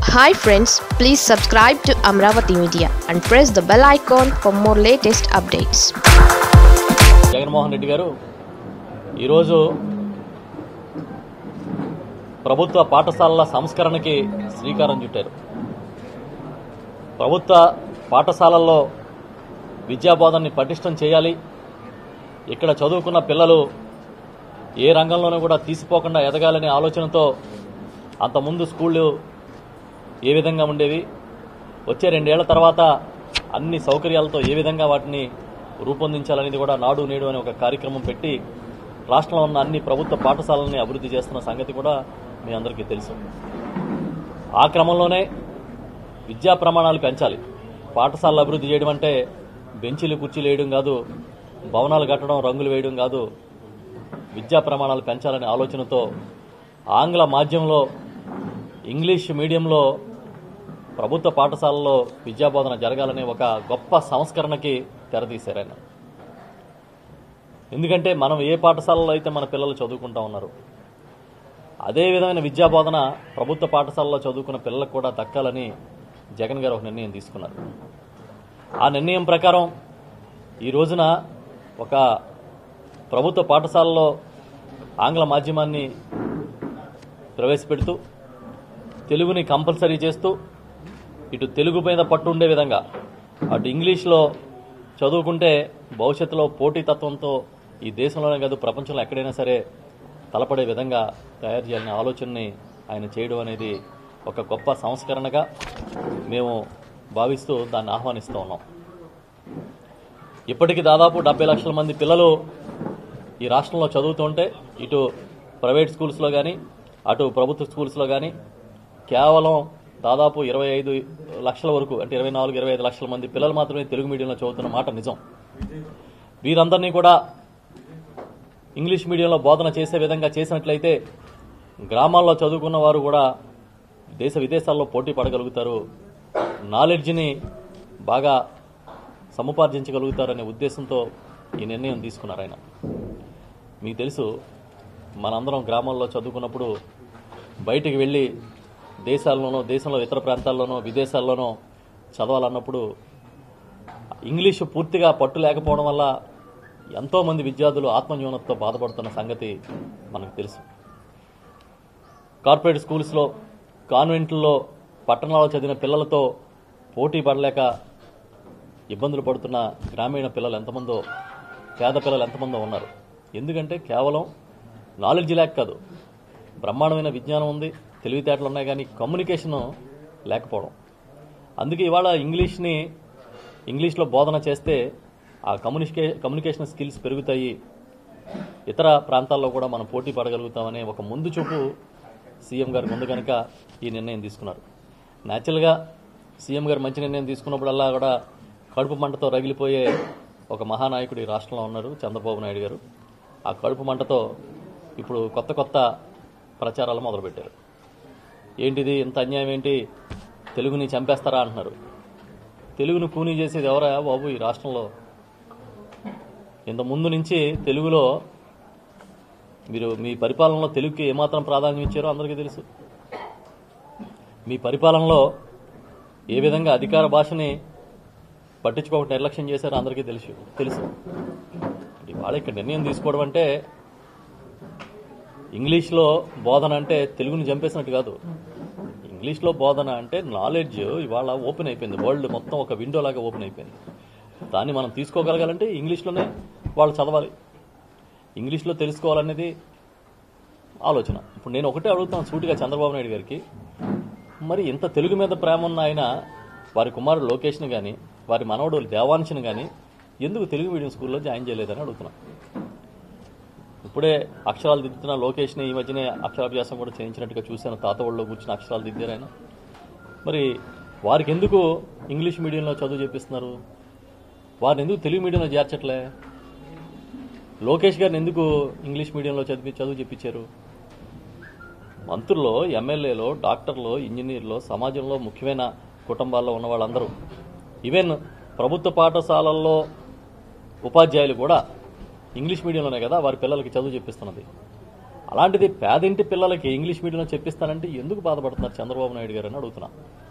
hi friends please subscribe to Amaravati media and press the bell icon for more latest updates Jaganmohan Reddy గారు ఈరోజు ప్రభుత్వ పాఠశాలల సంస్కరణకి శ్రీకారం చుట్టారు ప్రభుత్వ పాఠశాలల్లో విద్యాబోధనని పటిష్టం చేయాలి ఇక్కడ చదువుకున్న పిల్లలు ఏ రంగంలోనూ కూడా తీసిపోకుండా ఎదగాలనే ఆలోచనతో అంతకుముందు స్కూళ్ళు ఏ విధంగా ఉండేవి వచ్చే రెండేళ్ల తర్వాత అన్ని సౌకర్యాలతో ఏ విధంగా వాటిని రూపొందించాలనేది కూడా నాడు నేడు అనే ఒక కార్యక్రమం పెట్టి రాష్ట్రంలో ఉన్న అన్ని ప్రభుత్వ పాఠశాలల్ని అభివృద్ధి చేస్తున్న సంగతి కూడా మీ అందరికీ తెలుసు ఆ క్రమంలోనే విద్యా ప్రమాణాలు పెంచాలి పాఠశాలలు అభివృద్ధి చేయడం అంటే బెంచీలు కుర్చీలు వేయడం కాదు భవనాలు కట్టడం రంగులు వేయడం కాదు విద్యా ప్రమాణాలు పెంచాలనే ఆలోచనతో ఆంగ్ల మాధ్యమంలో ఇంగ్లీష్ మీడియంలో ప్రభుత్వ పాఠశాలలో విద్యాబోధన జరగాలనే ఒక గొప్ప సంస్కరణకి తెరతీశారు ఆయన ఎందుకంటే మనం ఏ పాఠశాలలో అయితే మన పిల్లలు చదువుకుంటా ఉన్నారు అదే విధమైన విద్యాబోధన ప్రభుత్వ పాఠశాలలో చదువుకున్న పిల్లలకు కూడా దక్కాలని జగన్ గారు ఒక నిర్ణయం తీసుకున్నారు ఆ నిర్ణయం ప్రకారం ఈ రోజున ఒక ప్రభుత్వ పాఠశాలలో ఆంగ్ల మాధ్యమాన్ని ప్రవేశపెడుతూ తెలుగుని కంపల్సరీ చేస్తూ ఇటు తెలుగు మీద పట్టు ఉండే విధంగా అటు ఇంగ్లీష్లో చదువుకుంటే భవిష్యత్తులో పోటీతత్వంతో ఈ దేశంలోనే కాదు ప్రపంచంలో ఎక్కడైనా సరే తలపడే విధంగా తయారు చేయాలనే ఆలోచనని ఆయన చేయడం అనేది ఒక గొప్ప సంస్కరణగా మేము భావిస్తూ దాన్ని ఆహ్వానిస్తూ ఉన్నాం ఇప్పటికీ దాదాపు డెబ్బై లక్షల మంది పిల్లలు ఈ రాష్ట్రంలో చదువుతుంటే ఇటు ప్రైవేట్ స్కూల్స్లో కానీ అటు ప్రభుత్వ స్కూల్స్లో కానీ కేవలం దాదాపు ఇరవై ఐదు లక్షల వరకు అంటే ఇరవై నాలుగు ఇరవై ఐదు లక్షల మంది పిల్లలు మాత్రమే తెలుగు మీడియంలో చదువుతున్న మాట నిజం వీరందరినీ కూడా ఇంగ్లీష్ మీడియంలో బోధన చేసే విధంగా చేసినట్లయితే గ్రామాల్లో చదువుకున్న వారు కూడా దేశ విదేశాల్లో పోటీ పడగలుగుతారు నాలెడ్జ్ని బాగా సముపార్జించగలుగుతారనే ఉద్దేశంతో ఈ నిర్ణయం తీసుకున్నారు ఆయన మీకు తెలుసు మనందరం గ్రామాల్లో చదువుకున్నప్పుడు బయటికి వెళ్ళి దేశాల్లోనో దేశంలో ఇతర ప్రాంతాల్లోనో విదేశాల్లోనో చదవాలన్నప్పుడు ఇంగ్లీషు పూర్తిగా పట్టు లేకపోవడం వల్ల ఎంతోమంది విద్యార్థులు ఆత్మన్యూనతతో బాధపడుతున్న సంగతి మనకు తెలుసు కార్పొరేట్ స్కూల్స్లో కాన్వెంట్లలో పట్టణాల్లో చదివిన పిల్లలతో పోటీ పడలేక ఇబ్బందులు పడుతున్న గ్రామీణ పిల్లలు ఎంతమందో పేద పిల్లలు ఎంతమందో ఉన్నారు ఎందుకంటే కేవలం నాలెడ్జ్ లేక కాదు బ్రహ్మాండమైన విజ్ఞానం ఉంది తెలివితేటలు ఉన్నాయి కానీ కమ్యూనికేషన్ లేకపోవడం అందుకే ఇవాళ ఇంగ్లీష్ని ఇంగ్లీష్లో బోధన చేస్తే ఆ కమ్యూనికే కమ్యూనికేషన్ స్కిల్స్ పెరుగుతాయి ఇతర ప్రాంతాల్లో కూడా మనం పోటీ పడగలుగుతామనే ఒక ముందు చూపు సీఎం గారికి ఉంది కనుక ఈ నిర్ణయం తీసుకున్నారు న్యాచురల్గా సీఎం గారు మంచి నిర్ణయం తీసుకున్నప్పుడల్లా కూడా కడుపు మంటతో రగిలిపోయే ఒక మహానాయకుడు ఈ రాష్ట్రంలో ఉన్నారు చంద్రబాబు నాయుడు గారు ఆ కడుపు మంటతో ఇప్పుడు కొత్త కొత్త ప్రచారాలు మొదలుపెట్టారు ఏంటిది ఇంత అన్యాయం ఏంటి తెలుగుని చంపేస్తారా అంటున్నారు తెలుగును కూనీ చేసేది ఎవరా బాబు ఈ రాష్ట్రంలో ఇంత ముందు నుంచి తెలుగులో మీరు మీ పరిపాలనలో తెలుగుకి ఏమాత్రం ప్రాధాన్యం ఇచ్చారో అందరికీ తెలుసు మీ పరిపాలనలో ఏ విధంగా అధికార భాషని పట్టించుకోకుండా నిర్లక్ష్యం చేశారో అందరికీ తెలుసు తెలుసు ఇవాళ ఇక్కడ నిర్ణయం తీసుకోవడం అంటే ఇంగ్లీష్లో బోధన అంటే తెలుగుని చంపేసినట్టు కాదు ఇంగ్లీష్లో బోధన అంటే నాలెడ్జ్ ఇవాళ ఓపెన్ అయిపోయింది వరల్డ్ మొత్తం ఒక విండో లాగా ఓపెన్ అయిపోయింది దాన్ని మనం తీసుకోగలగాలంటే ఇంగ్లీష్లోనే వాళ్ళు చదవాలి ఇంగ్లీష్లో తెలుసుకోవాలనేది ఆలోచన ఇప్పుడు నేను ఒకటే అడుగుతాను సూటిగా చంద్రబాబు నాయుడు గారికి మరి ఇంత తెలుగు మీద ప్రేమ ఉన్న ఆయన వారి కుమారుడు లోకేష్ని కానీ వారి మనవడు దేవాంశని కానీ ఎందుకు తెలుగు మీడియం స్కూల్లో జాయిన్ చేయలేదని అడుగుతున్నా ఇప్పుడే అక్షరాలు దిద్దుతున్న లోకేష్ని ఈ మధ్యనే అక్షరాభ్యాసం కూడా చేయించినట్టుగా చూశాను తాత ఒళ్ళో కూర్చుని అక్షరాలు దిద్దారు ఆయన మరి వారికి ఎందుకు ఇంగ్లీష్ మీడియంలో చదువు చెప్పిస్తున్నారు వారిని ఎందుకు తెలుగు మీడియంలో చేర్చట్లే లోకేష్ గారిని ఎందుకు ఇంగ్లీష్ మీడియంలో చదివి చదువు చెప్పించారు మంత్రుల్లో ఎమ్మెల్యేలో డాక్టర్లు ఇంజనీర్లు సమాజంలో ముఖ్యమైన కుటుంబాల్లో ఉన్న వాళ్ళందరూ ఈవెన్ ప్రభుత్వ పాఠశాలల్లో ఉపాధ్యాయులు కూడా ఇంగ్లీష్ మీడియంలోనే కదా వారి పిల్లలకి చదువు చెప్పిస్తున్నది అలాంటిది పేదింటి పిల్లలకి ఇంగ్లీష్ మీడియంలో చెప్పిస్తానంటే ఎందుకు బాధపడుతున్నారు చంద్రబాబు నాయుడు గారు అని అడుగుతున్నా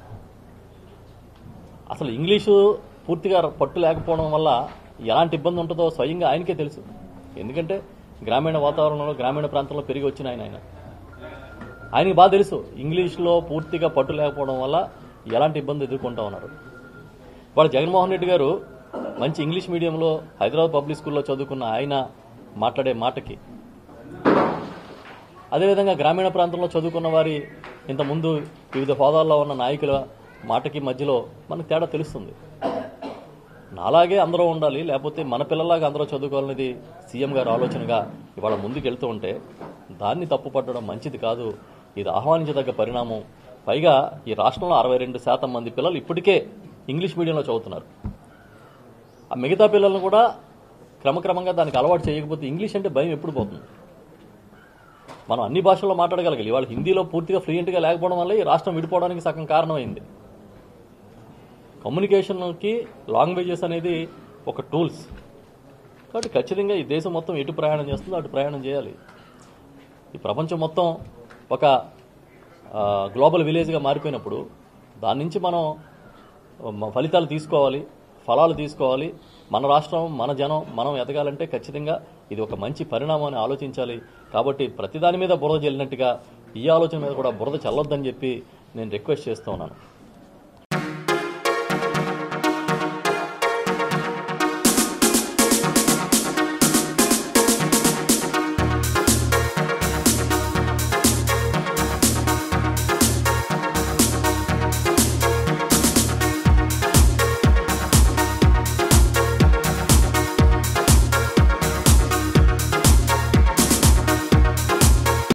అసలు ఇంగ్లీషు పూర్తిగా పట్టు లేకపోవడం వల్ల ఎలాంటి ఇబ్బంది ఉంటుందో స్వయంగా ఆయనకే తెలుసు ఎందుకంటే గ్రామీణ వాతావరణంలో గ్రామీణ ప్రాంతంలో పెరిగి వచ్చిన ఆయన ఆయన ఆయనకి బాగా తెలుసు ఇంగ్లీష్లో పూర్తిగా పట్టు లేకపోవడం వల్ల ఎలాంటి ఇబ్బంది ఎదుర్కొంటా ఉన్నారు వాడు జగన్మోహన్ రెడ్డి గారు మంచి ఇంగ్లీష్ మీడియంలో హైదరాబాద్ పబ్లిక్ స్కూల్లో చదువుకున్న ఆయన మాట్లాడే మాటకి అదేవిధంగా గ్రామీణ ప్రాంతంలో చదువుకున్న వారి ఇంతకుముందు వివిధ హోదాల్లో ఉన్న నాయకుల మాటకి మధ్యలో మనకు తేడా తెలుస్తుంది నాలాగే అందరూ ఉండాలి లేకపోతే మన పిల్లలాగా అందరూ చదువుకోవాలనేది సీఎం గారు ఆలోచనగా ఇవాళ ముందుకు వెళ్తూ ఉంటే దాన్ని తప్పుపట్టడం మంచిది కాదు ఇది ఆహ్వానించదగ్గ పరిణామం పైగా ఈ రాష్ట్రంలో అరవై రెండు శాతం మంది పిల్లలు ఇప్పటికే ఇంగ్లీష్ మీడియంలో చదువుతున్నారు ఆ మిగతా పిల్లలను కూడా క్రమక్రమంగా దానికి అలవాటు చేయకపోతే ఇంగ్లీష్ అంటే భయం ఎప్పుడు పోతుంది మనం అన్ని భాషల్లో మాట్లాడగలగాలి ఇవాళ హిందీలో పూర్తిగా ఫ్లూయెంట్గా లేకపోవడం వల్ల ఈ రాష్ట్రం విడిపోవడానికి సగం కారణమైంది కమ్యూనికేషన్కి లాంగ్వేజెస్ అనేది ఒక టూల్స్ కాబట్టి ఖచ్చితంగా ఈ దేశం మొత్తం ఎటు ప్రయాణం చేస్తుందో అటు ప్రయాణం చేయాలి ఈ ప్రపంచం మొత్తం ఒక ఆ, గ్లోబల్ విలేజ్గా మారిపోయినప్పుడు దాని నుంచి మనం మ- ఫలితాలు తీసుకోవాలి ఫలాలు తీసుకోవాలి మన రాష్ట్రం మన జనం మనం ఎదగాలంటే ఖచ్చితంగా ఇది ఒక మంచి పరిణామాన్ని ఆలోచించాలి కాబట్టి ప్రతిదాని మీద బురద చల్లినట్టుగా ఈ ఆలోచన మీద కూడా బురద చల్లొద్దని చెప్పి నేను రిక్వెస్ట్ చేస్తూ ఉన్నాను